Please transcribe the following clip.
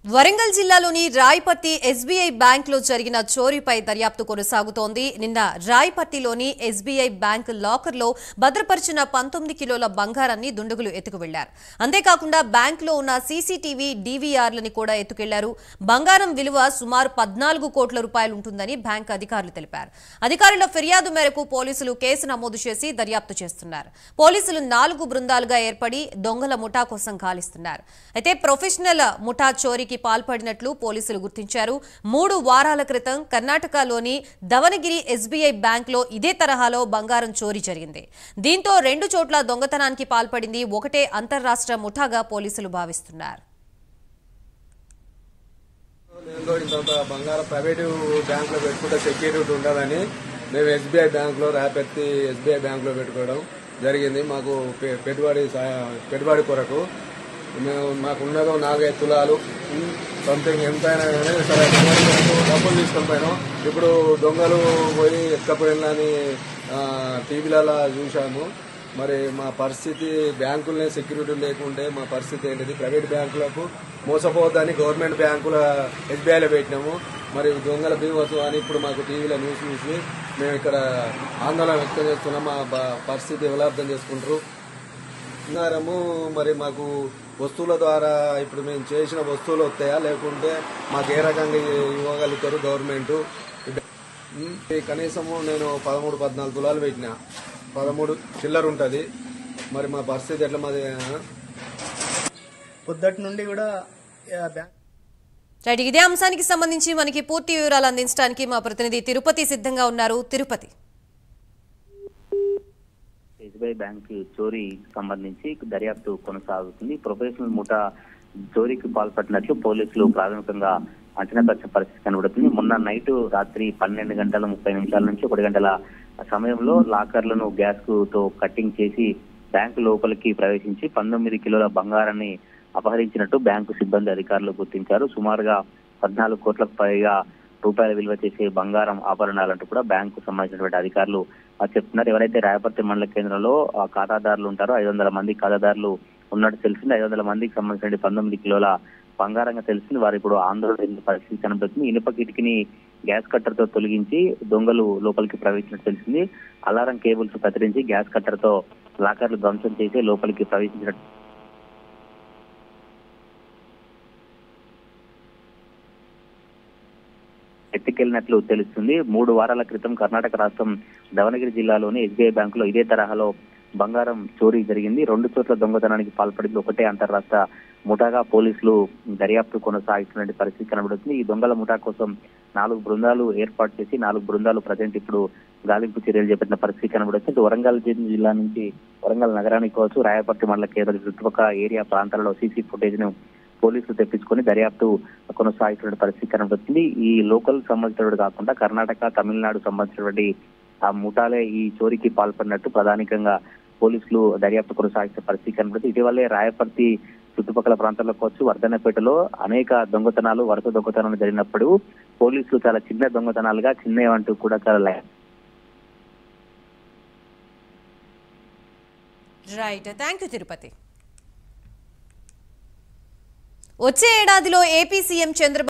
వరంగల్ జిల్లాలోని రాయపర్తి ఎస్బీఐ బ్యాంకులో జరిగిన చోరీపై దర్యాప్తు కొనసాగుతోంది నిన్న రాయపర్తిలోని ఎస్బీఐ బ్యాంక్ లాకర్లో భద్రపరిచిన పంతొమ్మిది కిలోల బంగారాన్ని దుండగులు ఎత్తుకు వెళ్లారు అంతేకాకుండా బ్యాంకులో ఉన్న సీసీటీవీ డీవీఆర్లని కూడా ఎత్తుకెళ్లారు బంగారం విలువ సుమారు పద్నాలుగు కోట్ల రూపాయలు ఉంటుందని బ్యాంక్ అధికారులు తెలిపారు అధికారుల ఫిర్యాదు మేరకు పోలీసులు కేసు నమోదు చేసి దర్యాప్తు చేస్తున్నారు పోలీసులు నాలుగు బృందాలుగా ఏర్పడి దొంగల ముఠా కోసం గాలిస్తున్నారు అయితే ప్రొఫెషనల్ ముఠా చోరీకి పాల్పడినట్లు పోలీసులు గుర్తించారు మూడు వారాల క్రితం కర్ణాటకలోని దవనగిరి ఎస్బీఐ బ్యాంక్లో ఇదే తరహాలో బంగారం చోరీ జరిగింది దీంతో రెండు చోట్ల దొంగతనానికి పాల్పడింది ఒకటే అంతర్రాష్ట్ర ముఠాగా పోలీసులు భావిస్తున్నారు నేను కూడా ఇంత బంగారం ప్రైవేటు బ్యాంకులో పెట్టుకుంటే సెక్యూరిటీ ఉండదని మేము ఎస్బీఐ బ్యాంకులో రాపెత్తి ఎస్బీఐ బ్యాంకులో పెట్టుకోవడం జరిగింది మాకు పె- పెట్టుబడి సా- పెట్టుబడి కొరకు మేము మాకు ఉన్నదో నాలుగైదు తులాలు సంథింగ్ ఎంతైనా కానీ సరే పెట్టుబడి కొరకు డబ్బులు తీసుకొని పోయినాం ఇప్పుడు దొంగలు పోయి ఎక్కపోయినని టీవీలలో చూసాము మరి మా పరిస్థితి బ్యాంకులనే సెక్యూరిటీ లేకుంటే మా పరిస్థితి ఏంటిది ప్రైవేట్ బ్యాంకులకు మోసపోవద్దని గవర్నమెంట్ బ్యాంకుల ఎస్బీఐలో పెట్టినాము మరి దొంగల బీవసు అని ఇప్పుడు మాకు టీవీలో న్యూస్ చూసి మేము ఇక్కడ ఆందోళన వ్యక్తం చేస్తున్నాం మా బ- పరిస్థితి ఎవరు అర్థం చేసుకుంటారు బంగారము మరి మాకు వస్తువుల ద్వారా ఇప్పుడు మేము చేసిన వస్తువులు వస్తాయా లేకుంటే మాకు ఏ రకంగా ఇవ్వగలుగుతారు గవర్నమెంట్ ఈ కనీసము నేను పదమూడు పద్నాలుగు తులాలు పెట్టిన పదమూడు చిల్లర ఉంటుంది మరి మా పరిస్థితి ఎట్లా మాది ఆ? పొద్దుటి నుండి కూడా ఆ, బ్యాంక్ రైట్ ఇదే అంశానికి సంబంధించి మనకి పూర్తి వివరాలు అందించడానికి మా ప్రతినిధి తిరుపతి సిద్ధంగా ఉన్నారు తిరుపతి ఎస్బీఐ బ్యాంక్ చోరీ సంబంధించి దర్యాప్తు కొనసాగుతుంది ప్రొఫెషనల్ ముఠా చోరీకి పాల్పడినట్లు పోలీసులు ప్రాథమికంగా అంచనా వచ్చిన పరిస్థితి కనబడుతుంది మొన్న నైట్ రాత్రి పన్నెండు గంటల ముప్పై నిమిషాల నుంచి ఒకటి గంటల సమయంలో లాకర్లను గ్యాస్ తో కట్టింగ్ చేసి బ్యాంకు లోపలికి ప్రవేశించి పంతొమ్మిది కిలోల బంగారాన్ని అపహరించినట్టు బ్యాంకు సిబ్బంది అధికారులు గుర్తించారు సుమారుగా పద్నాలుగు కోట్లకు పైగా రూపాయల విలువ చేసే బంగారం ఆభరణాలంటూ కూడా బ్యాంకు సంబంధించినటువంటి అధికారులు ఆ, చెప్తున్నారు ఎవరైతే రాయపర్తి మండల కేంద్రంలో ఆ, ఖాతాదారులు ఉంటారో ఐదు వందల మంది ఖాతాదారులు ఉన్నట్టు తెలిసింది ఐదు వందల మందికి సంబంధించిన పంతొమ్మిది కిలోల బంగారంగా తెలిసింది వారు ఇప్పుడు ఆందోళన చెందిన పరిస్థితి కనబడుతుంది ఇనుప కిటికీని గ్యాస్ కట్టర్ తో తొలగించి దొంగలు లోపలికి ప్రవేశించినట్టు తెలిసింది అలారం కేబుల్స్ కత్తిరించి గ్యాస్ కట్టర్ తో లాకర్లు ధ్వంసం చేసి లోపలికి ప్రవేశించినట్టు ఎత్తుకెళ్లినట్లు తెలుస్తుంది మూడు వారాల క్రితం కర్ణాటక రాష్ట్రం దవనగిరి జిల్లాలోని ఎస్బీఐ బ్యాంకులో ఇదే తరహాలో బంగారం చోరీ జరిగింది రెండు చోట్ల దొంగతనానికి పాల్పడింది ఒకటే అంతర్రాష్ట్ర ముఠాగా పోలీసులు దర్యాప్తు కొనసాగిస్తున్న పరిస్థితి కనబడుతుంది ఈ దొంగల ముఠా కోసం నాలుగు బృందాలు ఏర్పాటు చేసి నాలుగు బృందాలు ప్రజెంట్ ఇప్పుడు గాలింపు చర్యలు చేపట్టిన పరిస్థితి కనబడుతుంది ఇటు వరంగల్ జిల్లా నుంచి వరంగల్ నగరానికి కావచ్చు రాయపర్తి మండల కేంద్ర చుట్టుపక్కల ఏరియా ప్రాంతాలలో సీసీ ఫుటేజ్ ను పోలీసులు తెప్పించుకొని దర్యాప్తు కొనసాగుతున్న పరిస్థితి కనబడుతుంది ఈ లోకల్ సంబంధించినటువంటి కాకుండా కర్ణాటక తమిళనాడు సంబంధించినటువంటి ఆ ముఠాలే ఈ చోరీకి పాల్పడినట్టు ప్రధానికంగా పోలీసులు దర్యాప్తు కొనసాగిస్తున్న పరిస్థితి కనబడుతుంది ఇటీవలే రాయపర్తి చుట్టుపక్కల ప్రాంతాల్లో కావచ్చు వర్ధనపేటలో అనేక దొంగతనాలు వరుస దొంగతనాలు జరిగినప్పుడు పోలీసులు చాలా చిన్న దొంగతనాలుగా చిన్నవంటూ కూడా చాలా లై- రైట్ థ్యాంక్ యూ తిరుపతి వచ్చే ఏడాదిలో ఏపీ సీఎం చంద్రబాబు